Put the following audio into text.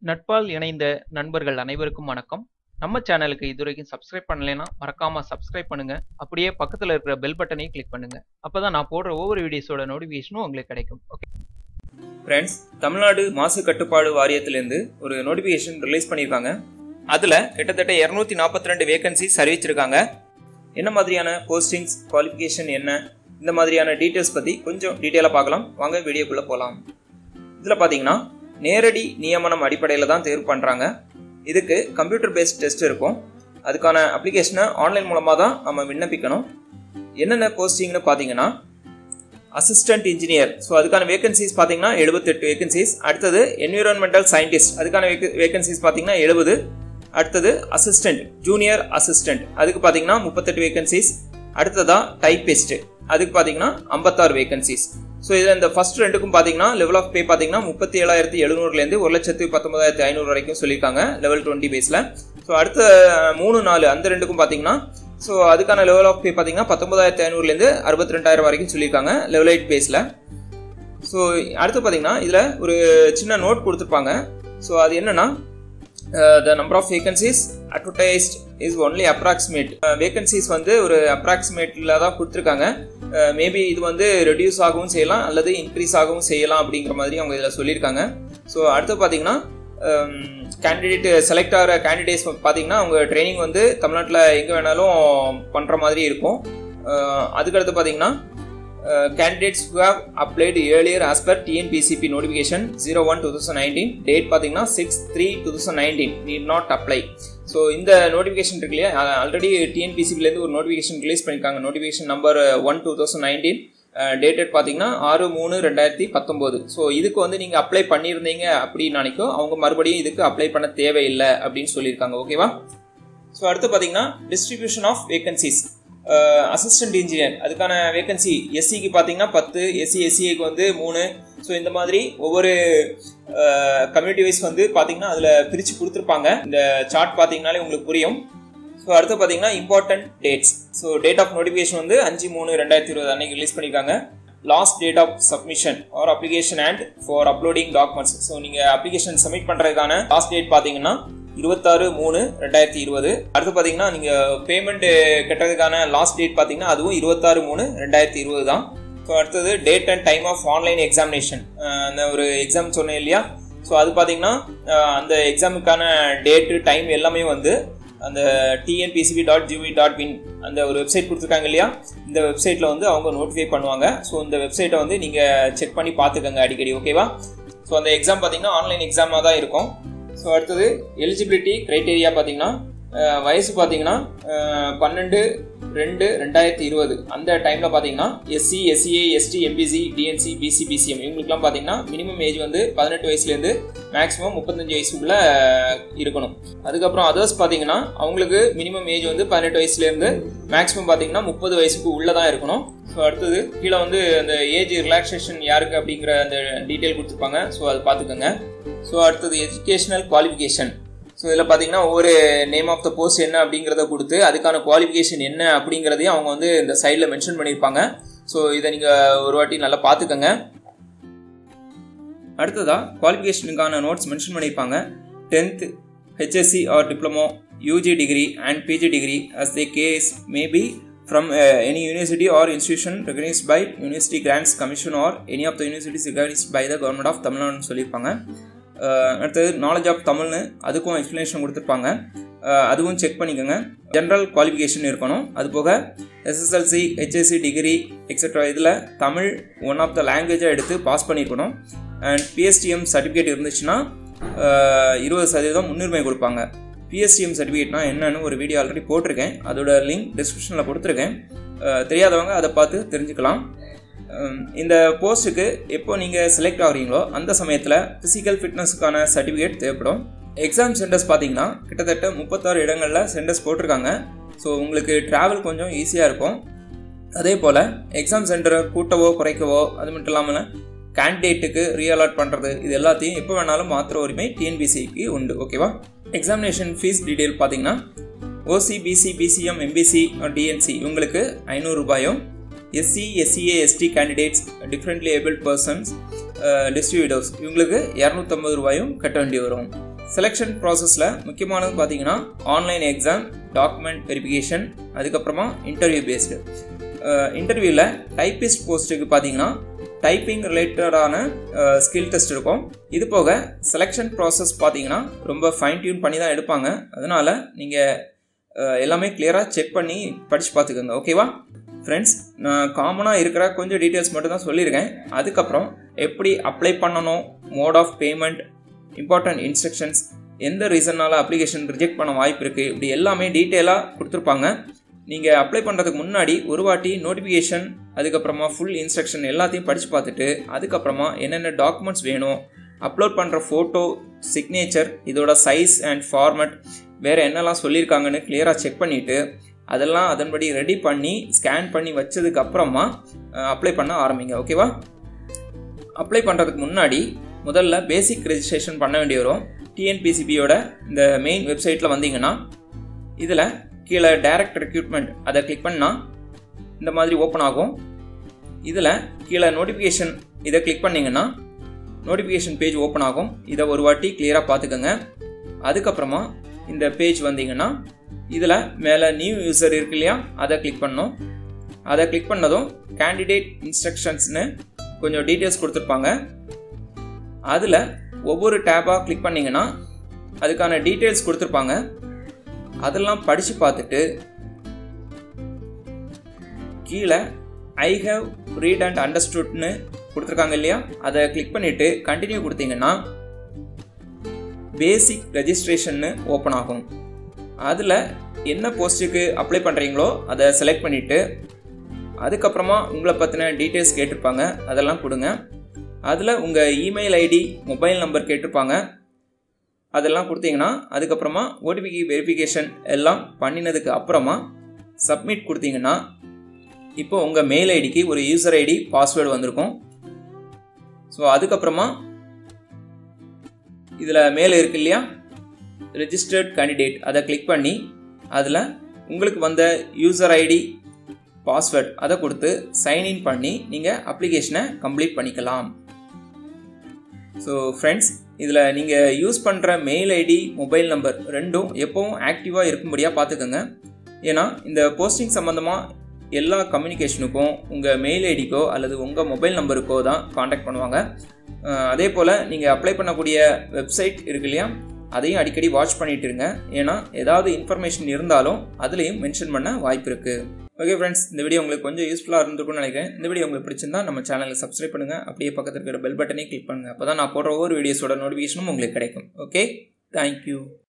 நட்பால் இணைந்த நண்பர்கள் அனைவருக்கும் வணக்கம் நம்ம சேனலுக்கு இதுவரைக்கும் சப்ஸ்கிரைப் பண்ணலைன்னா மறக்காம சப்ஸ்கிரைப் பண்ணுங்க அப்படியே பக்கத்துல இருக்கிற பெல் பட்டனையும் கிளிக் பண்ணுங்க அப்பதான் நான் போடுற ஒவ்வொரு வீடியோஸோட நோட்டிஃபிகேஷனும் உங்களுக்கு கிடைக்கும் ஓகே ஃப்ரெண்ட்ஸ் தமிழ்நாடு மாசு கட்டுப்பாடு வாரியத்திலேருந்து ஒரு நோட்டிஃபிகேஷன் ரிலீஸ் பண்ணியிருக்காங்க அதில் கிட்டத்தட்ட இரநூத்தி நாற்பத்தி ரெண்டு வேகன்சிஸ் அறிவிச்சிருக்காங்க என்ன மாதிரியான போஸ்டிங்ஸ் குவாலிஃபிகேஷன் என்ன இந்த மாதிரியான டீட்டெயில்ஸ் பற்றி கொஞ்சம் டீட்டெயிலாக பார்க்கலாம் வாங்க வீடியோக்குள்ளே போகலாம் இதில் பார்த்தீங்கன்னா நேரடி நியமனம் அடிப்படையில் தான் தேர்வு பண்ணுறாங்க இதுக்கு கம்ப்யூட்டர் பேஸ்ட் டெஸ்ட் இருக்கும் அதுக்கான அப்ளிகேஷனை ஆன்லைன் மூலமாக தான் நம்ம விண்ணப்பிக்கணும் என்னென்ன போஸ்டிங்னு பார்த்தீங்கன்னா அசிஸ்டன்ட் இன்ஜினியர் ஸோ அதுக்கான வேகன்சிஸ் பார்த்தீங்கன்னா எழுபத்தெட்டு வேகன்சிஸ் அடுத்தது என்விரான்மெண்டல் சயின்டிஸ்ட் அதுக்கான வேகன்சிஸ் பார்த்தீங்கன்னா எழுபது அடுத்தது அசிஸ்டன்ட் ஜூனியர் அசிஸ்டன்ட் அதுக்கு பார்த்தீங்கன்னா முப்பத்தெட்டு வேகன்சிஸ் அடுத்ததா டைப்பிஸ்ட் அதுக்கு பார்த்தீங்கன்னா ஐம்பத்தாறு வேகன்சிஸ் ஸோ இதில் இந்த ஃபர்ஸ்ட் ரெண்டுக்கும் பார்த்தீங்கன்னா லெவல் ஆஃப் பே பார்த்தீங்கன்னா முப்பத்தி ஏழாயிரத்தி எழுநூறுலேருந்து ஒரு லட்சத்து பத்தொன்பதாயிரத்தி ஐநூறு வரைக்கும் சொல்லியிருக்காங்க லெவல் டுவெண்ட்டி பேஸில் ஸோ அடுத்த மூணு நாலு அந்த ரெண்டுக்கும் பார்த்தீங்கன்னா ஸோ அதுக்கான லெவல் ஆஃப் பே பார்த்தீங்கன்னா பத்தொன்பதாயிரத்தி ஐநூறுலேருந்து அறுபத்தி ரெண்டாயிரம் வரைக்கும் சொல்லியிருக்காங்க லெவல் எயிட் பேஸில் ஸோ அடுத்து பார்த்தீங்கன்னா இதில் ஒரு சின்ன நோட் கொடுத்துருப்பாங்க ஸோ அது என்னன்னா the number of vacancies advertised is only approximate vacancies வந்து ஒரு அப்ராக்சிமேட்டில் தான் கொடுத்துருக்காங்க மேபி இது வந்து ரெடியூஸ் ஆகவும் செய்யலாம் அல்லது இன்க்ரீஸ் ஆகவும் செய்யலாம் அப்படிங்கிற மாதிரி அவங்க இதில் சொல்லியிருக்காங்க ஸோ அடுத்து பார்த்தீங்கன்னா கேண்டிடேட் செலக்ட் ஆகிற கேண்டிடேட்ஸ் பார்த்தீங்கன்னா அவங்க ட்ரைனிங் வந்து தமிழ்நாட்டில் எங்கே வேணாலும் பண்ணுற மாதிரி இருக்கும் அதுக்கடுத்து பார்த்தீங்கன்னா candidates who have applied earlier as per TNPCB notification zero one two thousand nineteen date பார்த்தீங்கன்னா six three two thousand nineteen need not apply so இந்த நோட்டிஃபிகேஷன் இருக்கு இல்லையா ஆல்ரெடி டிஎன்பிசிபிலேருந்து ஒரு நோட்டிஃபிகேஷன் ரிலீஸ் பண்ணியிருக்காங்க notification number one two thousand nineteen dated பார்த்தீங்கன்னா ஆறு மூணு ரெண்டாயிரத்தி பத்தொம்போது ஸோ இதுக்கு வந்து நீங்கள் அப்ளை பண்ணியிருந்தீங்க அப்படின்னு நினைக்கும் அவங்க மறுபடியும் இதுக்கு அப்ளை பண்ண தேவையில்லை அப்படின்னு சொல்லியிருக்காங்க ஓகேவா ஸோ அடுத்து பார்த்தீங்கன்னா distribution of vacancies assistant engineer அதுக்கான வேகன்சி எஸ்சிக்கு பார்த்தீங்கன்னா பத்து எஸ்சி எஸ்சிஏக்கு வந்து மூணு ஸோ இந்த மாதிரி ஒவ்வொரு கம்யூனிட்டி வைஸ் வந்து பார்த்தீங்கன்னா அதில் பிரித்து கொடுத்துருப்பாங்க இந்த சார்ட் பார்த்தீங்கனாலே உங்களுக்கு புரியும் ஸோ அடுத்து பார்த்தீங்கன்னா important dates so date of notification வந்து அஞ்சு மூணு ரெண்டாயிரத்தி இருபது அன்னைக்கு ரிலீஸ் பண்ணியிருக்காங்க last date of submission or application and for uploading documents so நீங்கள் அப்ளிகேஷன் சப்மிட் பண்ணுறதுக்கான லாஸ்ட் டேட் பார்த்தீங்கன்னா இருபத்தாறு மூணு ரெண்டாயிரத்தி இருபது அடுத்து பார்த்தீங்கன்னா நீங்கள் பேமெண்ட் கட்டுறதுக்கான லாஸ்ட் டேட் பார்த்தீங்கன்னா அதுவும் இருபத்தாறு மூணு ரெண்டாயிரத்தி இருபது தான் ஸோ அடுத்தது date and time of online examination அந்த ஒரு எக்ஸாம் சொன்னேன் இல்லையா ஸோ அது பார்த்தீங்கன்னா அந்த எக்ஸாமுக்கான டேட்டு டைம் எல்லாமே வந்து அந்த டிஎன்பிசிபி டாட் ஜிவி டாட் பின் அந்த ஒரு வெப்சைட் கொடுத்துருக்காங்க இல்லையா இந்த வெப்சைட்டில் வந்து அவங்க நோட்டிஃபை பண்ணுவாங்க ஸோ இந்த வெப்சைட்டை வந்து நீங்கள் செக் பண்ணி பார்த்துக்கோங்க அடிக்கடி ஓகேவா ஸோ அந்த எக்ஸாம் பார்த்தீங்கன்னா ஆன்லைன் எக்ஸாமாக தான் இருக்கும் ஸோ அடுத்தது எலிஜிபிலிட்டி க்ரைட்டேரியா பார்த்தீங்கன்னா வயசு பார்த்தீங்கன்னா பன்னெண்டு ரெண்டு ரெண்டாயிரத்தி இருபது அந்த டைமில் பார்த்தீங்கன்னா SC SCA ST MBC DNC BC BCM இவங்களுக்குலாம் பார்த்தீங்கன்னா மினிமம் ஏஜ் வந்து பதினெட்டு வயசுலேருந்து மேக்ஸிமம் முப்பத்தஞ்சு வயசுக்குள்ளே இருக்கணும் அதுக்கப்புறம் அதர்ஸ் பார்த்தீங்கன்னா அவங்களுக்கு மினிமம் ஏஜ் வந்து பதினெட்டு வயசுலேருந்து மேக்ஸிமம் பார்த்தீங்கன்னா முப்பது வயசுக்கு உள்ளே தான் இருக்கணும் ஸோ அடுத்தது கீழே வந்து அந்த ஏஜ் ரிலாக்ஸேஷன் யாருக்கு அப்படிங்கிற அந்த டீட்டெயில் கொடுத்துருப்பாங்க ஸோ அதை பார்த்துக்கோங்க ஸோ அடுத்தது எஜுகேஷனல் குவாலிஃபிகேஷன் ஸோ இதில் பார்த்தீங்கன்னா ஒவ்வொரு நேம் ஆஃப் த போஸ்ட் என்ன அப்படிங்கிறத கொடுத்து அதுக்கான குவாலிஃபிகேஷன் என்ன அப்படிங்கிறதையும் அவங்க வந்து இந்த சைடில் மென்ஷன் பண்ணியிருப்பாங்க ஸோ இதை நீங்கள் ஒரு வாட்டி நல்லா பார்த்துக்கோங்க அடுத்ததாக குவாலிஃபிகேஷனுக்கான நோட்ஸ் மென்ஷன் பண்ணியிருப்பாங்க tenth HSC or diploma UG degree and PG degree as the case maybe from uh, any university or institution recognized by University Grants Commission or any of the universities recognized by the government of Tamil Nadu சொல்லியிருப்பாங்க அடுத்தது knowledge of தமிழ்னு அதுக்கும் explanation கொடுத்துருப்பாங்க அதுவும் check பண்ணிக்கோங்க general qualification இருக்கணும் அது போக எஸ்எஸ்எல்சி ஹெச்எஸ்சி டிகிரி எக்ஸட்ரா இதில் தமிழ் ஒன் ஆஃப் த லாங்குவேஜாக எடுத்து பாஸ் பண்ணியிருக்கணும் அண்ட் பிஎஸ்டிஎம் சர்டிஃபிகேட் இருந்துச்சுன்னா இருபது சதவீதம் முன்னுரிமை கொடுப்பாங்க பிஎஸ்டிஎம் சர்டிஃபிகேட்னா என்னன்னு ஒரு வீடியோ ஆல்ரெடி போட்டிருக்கேன் அதோட லிங்க் டிஸ்கிரிப்ஷனில் கொடுத்துருக்கேன் தெரியாதவங்க அதை பார்த்து தெரிஞ்சுக்கலாம் இந்த போஸ்ட்டுக்கு எப்போ நீங்கள் செலக்ட் ஆகிறீங்களோ அந்த சமயத்தில் ஃபிசிக்கல் ஃபிட்னஸுக்கான சர்டிஃபிகேட் தேவைப்படும் எக்ஸாம் சென்டர்ஸ் பார்த்தீங்கன்னா கிட்டத்தட்ட முப்பத்தாறு இடங்களில் சென்டர்ஸ் போட்டிருக்காங்க ஸோ உங்களுக்கு ட்ராவல் கொஞ்சம் ஈஸியாக இருக்கும் அதே போல் எக்ஸாம் சென்டரை கூட்டவோ குறைக்கவோ அது மட்டும் இல்லாமல் கேண்டிடேட்டுக்கு ரீஅலாட் பண்ணுறது இது எல்லாத்தையும் எப்போ வேணாலும் மாத்திர உரிமை டிஎன்பிசிக்கு உண்டு ஓகேவா எக்ஸாமினேஷன் ஃபீஸ் டீட்டெயில் பார்த்தீங்கன்னா OC BC BCM MBC DNC இவங்களுக்கு ஐநூறு ரூபாயும் SC SCA ST candidates differently able persons distributors இவங்களுக்கு இரநூத்தம்பது ரூபாயும் கட்ட வேண்டி வரும் செலெக்ஷன் ப்ராசஸில் முக்கியமானது பார்த்தீங்கன்னா ஆன்லைன் எக்ஸாம் டாக்குமெண்ட் வெரிஃபிகேஷன் அதுக்கப்புறமா இன்டர்வியூ பேஸ்டு இன்டர்வியூவில் டைப்பிஸ்ட் போஸ்ட்டுக்கு பார்த்தீங்கன்னா டைப்பிங் ரிலேட்டடான ஸ்கில் டெஸ்ட் இருக்கும் இது போக செலெக்ஷன் ப்ராசஸ் பார்த்தீங்கன்னா ரொம்ப ஃபைன் டியூன் பண்ணி தான் எடுப்பாங்க அதனால் நீங்கள் எல்லாமே கிளியராக செக் பண்ணி படித்து பார்த்துக்கோங்க ஓகேவா ஃப்ரெண்ட்ஸ் நான் காமனாக இருக்கிற கொஞ்சம் டீட்டெயில்ஸ் மட்டும் தான் சொல்லியிருக்கேன் அதுக்கப்புறம் எப்படி அப்ளை பண்ணணும் mode of payment important instructions எந்த ரீசனால் அப்ளிகேஷன் ரிஜெக்ட் பண்ண வாய்ப்பு இருக்குது இப்படி எல்லாமே டீட்டெயிலாக கொடுத்துருப்பாங்க நீங்கள் அப்ளை பண்ணுறதுக்கு முன்னாடி ஒரு வாட்டி நோட்டிஃபிகேஷன் அதுக்கப்புறமா ஃபுல் இன்ஸ்ட்ரக்ஷன் எல்லாத்தையும் படித்து பார்த்துட்டு அதுக்கப்புறமா என்னென்ன டாக்குமெண்ட்ஸ் வேணும் அப்லோட் பண்ணுற ஃபோட்டோ சிக்னேச்சர் இதோட சைஸ் அண்ட் ஃபார்மட் வேறு என்னெல்லாம் சொல்லியிருக்காங்கன்னு கிளியராக செக் பண்ணிவிட்டு அதெல்லாம் அதன்படி ரெடி பண்ணி ஸ்கேன் பண்ணி வச்சதுக்கு அப்புறமா அப்ளை பண்ண ஆரம்பிங்க ஓகேவா அப்ளை பண்ணுறதுக்கு முன்னாடி முதல்ல பேசிக் ரெஜிஸ்ட்ரேஷன் பண்ண வேண்டி வரும் டிஎன்பிசிபியோட இந்த மெயின் வெப்சைட்டில் வந்தீங்கன்னா இதில் கீழே டைரக்ட் ரெக்ரூட்மெண்ட் அதை கிளிக் பண்ணால் இந்த மாதிரி ஓப்பன் ஆகும் இதில் கீழே நோட்டிஃபிகேஷன் இதை கிளிக் பண்ணிங்கன்னா நோட்டிஃபிகேஷன் பேஜ் ஓப்பன் ஆகும் இதை ஒரு வாட்டி கிளியராக பார்த்துக்கோங்க அதுக்கப்புறமா இந்த பேஜ் வந்தீங்கன்னா இதில் மேலே நியூ யூசர் இருக்கு இல்லையா அதை கிளிக் பண்ணோம் அதை கிளிக் பண்ணதும் கேண்டிடேட் இன்ஸ்ட்ரக்ஷன்ஸ்னு கொஞ்சம் டீட்டெயில்ஸ் கொடுத்துருப்பாங்க அதில் ஒவ்வொரு டேப்பாக கிளிக் பண்ணிங்கன்னா அதுக்கான டீட்டெயில்ஸ் கொடுத்துருப்பாங்க அதெல்லாம் படித்து பார்த்துட்டு கீழே ஐ ஹவ் ரீட் அண்ட் அண்டர்ஸ்டுட்னு கொடுத்துருக்காங்க இல்லையா அதை கிளிக் பண்ணிவிட்டு கண்டினியூ கொடுத்தீங்கன்னா பேசிக் ரெஜிஸ்ட்ரேஷன்னு ஓப்பன் ஆகும் அதில் என்ன போஸ்ட்டுக்கு அப்ளை பண்ணுறீங்களோ அதை செலக்ட் பண்ணிவிட்டு அதுக்கப்புறமா உங்களை பற்றின டீட்டெயில்ஸ் கேட்டிருப்பாங்க அதெல்லாம் கொடுங்க அதில் உங்கள் இமெயில் ஐடி மொபைல் நம்பர் கேட்டிருப்பாங்க அதெல்லாம் கொடுத்தீங்கன்னா அதுக்கப்புறமா ஓடிபிக்கு வெரிஃபிகேஷன் எல்லாம் பண்ணினதுக்கு அப்புறமா சப்மிட் கொடுத்தீங்கன்னா இப்போ உங்கள் மெயில் ஐடிக்கு ஒரு யூசர் ஐடி பாஸ்வேர்டு வந்திருக்கும் ஸோ அதுக்கப்புறமா இதில் மேலே இருக்கு இல்லையா ரெஜிஸ்டர்ட் கேண்டிடேட் அதை கிளிக் பண்ணி அதில் உங்களுக்கு வந்த யூசர் ஐடி பாஸ்வேர்ட் அதை கொடுத்து சைன்இன் பண்ணி நீங்கள் அப்ளிகேஷனை கம்ப்ளீட் பண்ணிக்கலாம் ஸோ ஃப்ரெண்ட்ஸ் இதில் நீங்கள் யூஸ் பண்ணுற மெயில் ஐடி மொபைல் நம்பர் ரெண்டும் எப்போவும் ஆக்டிவாக இருக்கும்படியாக பார்த்துக்கோங்க ஏன்னா இந்த போஸ்டிங் சம்மந்தமாக எல்லா கம்யூனிகேஷனுக்கும் உங்கள் மெயில் ஐடிக்கோ அல்லது உங்கள் மொபைல் நம்பருக்கோ தான் காண்டாக்ட் பண்ணுவாங்க அதே போல் நீங்கள் அப்ளை பண்ணக்கூடிய வெப்சைட் இருக்கு இல்லையா அதையும் அடிக்கடி வாட்ச் பண்ணிட்டு இருங்க ஏன்னா ஏதாவது இன்ஃபர்மேஷன் இருந்தாலும் அதுலேயும் மென்ஷன் பண்ண வாய்ப்பு இருக்குது ஓகே ஃப்ரெண்ட்ஸ் இந்த வீடியோ உங்களுக்கு கொஞ்சம் யூஸ்ஃபுல்லாக இருந்திருக்கும்னு நினைக்கிறேன் இந்த வீடியோ உங்களுக்கு பிடிச்சிருந்தா நம்ம சேனலை சப்ஸ்கிரைப் பண்ணுங்கள் அப்படியே பக்கத்தில் இருக்கிற பெல் பட்டனையும் கிளிக் பண்ணுங்கள் அப்போ தான் நான் போடுற ஒவ்வொரு வீடியோஸோட நோட்டிஃபிகேஷனும் உங்களுக்கு கிடைக்கும் ஓகே தேங்க்யூ